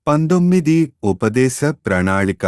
పంతొమ్మిది ఉపదేశ ప్రణాళిక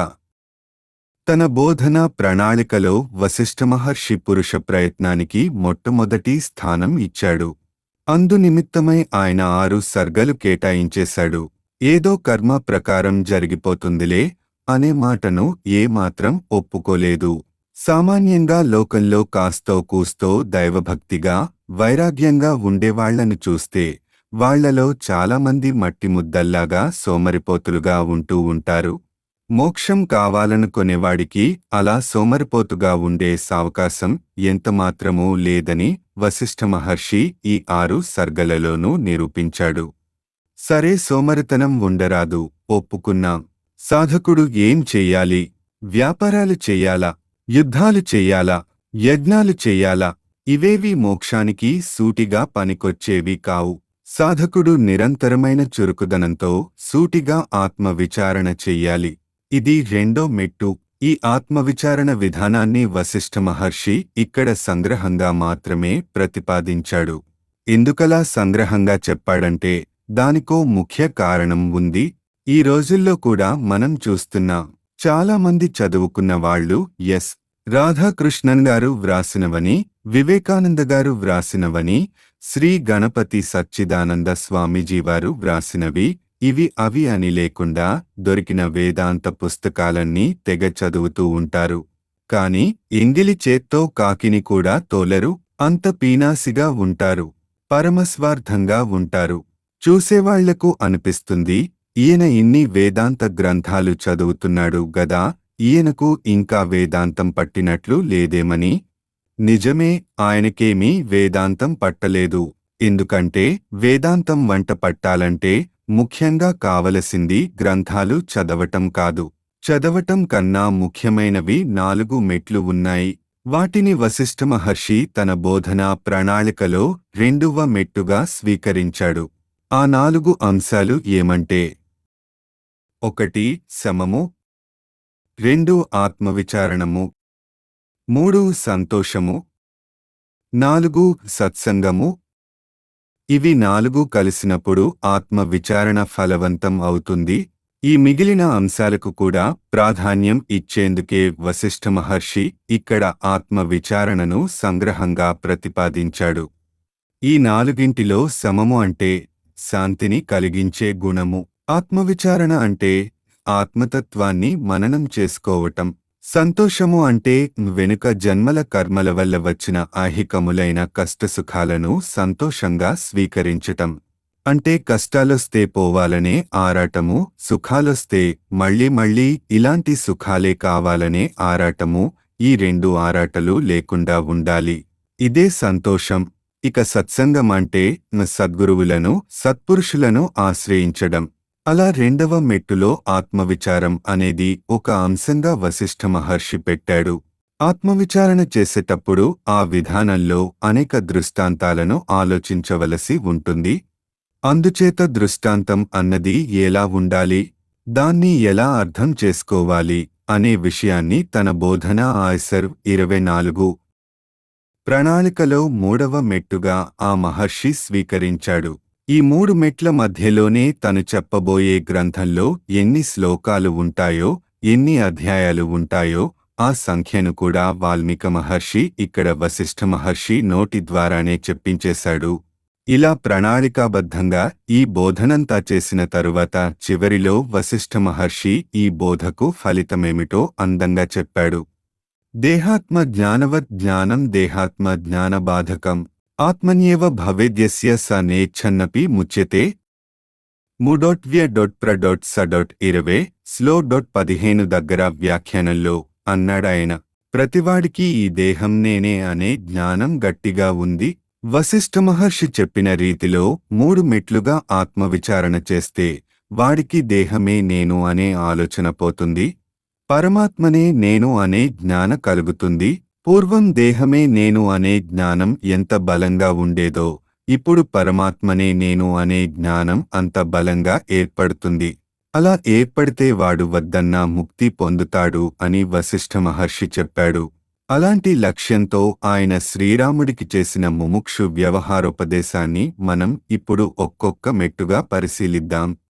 తన బోధన ప్రణాళికలో వశిష్ఠ మహర్షి పురుష ప్రయత్నానికి మొట్టమొదటి స్థానం ఇచ్చాడు అందునిమిత్తమై ఆయన ఆరు సర్గలు కేటాయించేశాడు ఏదో కర్మ ప్రకారం జరిగిపోతుందిలే అనే మాటను ఏమాత్రం ఒప్పుకోలేదు సామాన్యంగా లోకంలో కాస్తో కూస్తో దైవభక్తిగా వైరాగ్యంగా ఉండేవాళ్లను చూస్తే వాళ్లలో చాలామంది మట్టి ముద్దల్లాగా సోమరిపోతులుగా ఉంటూ ఉంటారు మోక్షం కావాలనుకునేవాడికి అలా సోమరిపోతుగా ఉండే సావకాశం ఎంతమాత్రమూ లేదని వశిష్ఠ మహర్షి ఈ ఆరు సర్గలలోనూ నిరూపించాడు సరే సోమరితనం ఉండరాదు ఒప్పుకున్నాం సాధకుడు ఏం చెయ్యాలి వ్యాపారాలు చెయ్యాలా యుద్ధాలు చెయ్యాలా యజ్ఞాలు చెయ్యాలా ఇవేవి మోక్షానికి సూటిగా పనికొచ్చేవి కావు సాధకుడు నిరంతరమైన చురుకుదనంతో సూటిగా ఆత్మ విచారణ చెయ్యాలి ఇది రెండో మెట్టు ఈ ఆత్మవిచారణ విధానాన్ని వశిష్ఠ మహర్షి ఇక్కడ సంగ్రహంగా మాత్రమే ప్రతిపాదించాడు ఎందుకలా సంగ్రహంగా చెప్పాడంటే దానికో ముఖ్య కారణం ఉంది ఈ రోజుల్లో కూడా మనం చూస్తున్నాం చాలా మంది చదువుకున్న వాళ్ళు ఎస్ రాధాకృష్ణన్ గారు వ్రాసినవని వివేకానంద గారు వ్రాసినవని శ్రీ గణపతి సచ్చిదానంద స్వామీజీ వారు వ్రాసినవి ఇవి అవి అని లేకుండా దొరికిన వేదాంత పుస్తకాలన్నీ తెగ చదువుతూ ఉంటారు కాని ఎంగిలి చేత్తో కాకిని కూడా తోలరు అంత పీనాసిగా ఉంటారు పరమస్వార్థంగా ఉంటారు చూసేవాళ్లకు అనిపిస్తుంది ఈయన ఇన్ని వేదాంత గ్రంథాలు చదువుతున్నాడు గదా ఈయనకు ఇంకా వేదాంతం పట్టినట్లు లేదేమని నిజమే ఆయనకేమీ వేదాంతం పట్టలేదు ఎందుకంటే వేదాంతం వంట పట్టాలంటే ముఖ్యంగా కావలసింది గ్రంథాలు చదవటం కాదు చదవటం కన్నా ముఖ్యమైనవి నాలుగు మెట్లు ఉన్నాయి వాటిని వశిష్ఠ మహర్షి తన బోధనా ప్రణాళికలో రెండవ మెట్టుగా స్వీకరించాడు ఆ నాలుగు అంశాలు ఏమంటే ఒకటి శమము రెండు ఆత్మవిచారణము మూడు సంతోషము నాలుగు సత్సంగము ఇవి నాలుగు కలిసినప్పుడు ఆత్మ విచారణ ఫలవంతం అవుతుంది ఈ మిగిలిన అంశాలకు కూడా ప్రాధాన్యం ఇచ్చేందుకే వశిష్ఠ మహర్షి ఇక్కడ ఆత్మ విచారణను సంగ్రహంగా ప్రతిపాదించాడు ఈ నాలుగింటిలో సమము అంటే శాంతిని కలిగించే గుణము ఆత్మవిచారణ అంటే ఆత్మతత్వాన్ని మననం చేసుకోవటం సంతోషము అంటే వెనుక జన్మల కర్మల వల్ల వచ్చిన ఐహికములైన కష్టసుఖాలను సంతోషంగా స్వీకరించటం అంటే కష్టాలొస్తే పోవాలనే ఆరాటము సుఖాలొస్తే మళ్ళీ మళ్ళీ ఇలాంటి సుఖాలే కావాలనే ఆరాటము ఈ రెండు ఆరాటలు లేకుండా ఉండాలి ఇదే సంతోషం ఇక సత్సంగం అంటే సద్గురువులను సత్పురుషులను ఆశ్రయించడం అలా రెండవ మెట్టులో ఆత్మవిచారం అనేది ఒక అంశంగా వశిష్ఠ మహర్షి పెట్టాడు ఆత్మవిచారణ చేసేటప్పుడు ఆ విధానంలో అనేక దృష్టాంతాలను ఆలోచించవలసి ఉంటుంది అందుచేత దృష్టాంతం అన్నది ఎలా ఉండాలి దాన్ని ఎలా అర్థం చేసుకోవాలి అనే విషయాన్ని తన బోధన ఆయసర్ ఇరవై నాలుగు ప్రణాళికలో మూడవ మెట్టుగా ఆ మహర్షి స్వీకరించాడు ఈ మూడు మెట్ల మధ్యలోనే తను చెప్పబోయే గ్రంథంలో ఎన్ని శ్లోకాలు ఉంటాయో ఎన్ని అధ్యాయాలు ఉంటాయో ఆ సంఖ్యను కూడా వాల్మీక మహర్షి ఇక్కడ వశిష్ఠ మహర్షి నోటి ద్వారానే చెప్పించేశాడు ఇలా ప్రణాళికాబద్ధంగా ఈ బోధనంతా చేసిన తరువాత చివరిలో వశిష్ఠ మహర్షి ఈ బోధకు ఫలితమేమిటో అందంగా చెప్పాడు దేహాత్మ జ్ఞానవత్ జ్ఞానం దేహాత్మ జ్ఞానబాధకం ఆత్మన్యేవ భవేద్యస్య స నేచ్ఛన్నపి ముచ్యతే మూడొట్ వ్య డొట్ ప్ర డొట్ స డొట్ ఇరవై స్లో డొట్ పదిహేను దగ్గర వ్యాఖ్యానంలో అన్నాడాయన ప్రతివాడికి ఈ దేహం నేనే అనే జ్ఞానం గట్టిగా ఉంది వశిష్ఠ మహర్షి చెప్పిన రీతిలో మూడు మెట్లుగా ఆత్మవిచారణ చేస్తే వాడికి దేహమే నేను అనే ఆలోచన పోతుంది పరమాత్మనే నేను అనే జ్ఞాన కలుగుతుంది పూర్వం దేహమే నేను అనే జ్ఞానం ఎంత బలంగా ఉండేదో ఇప్పుడు పరమాత్మనే నేను అనే జ్ఞానం అంత బలంగా ఏర్పడుతుంది అలా ఏర్పడితే వాడు వద్దన్నా ముక్తి పొందుతాడు అని వశిష్ఠ మహర్షి చెప్పాడు అలాంటి లక్ష్యంతో ఆయన శ్రీరాముడికి చేసిన ముముక్షు వ్యవహారోపదేశాన్ని మనం ఇప్పుడు ఒక్కొక్క మెట్టుగా పరిశీలిద్దాం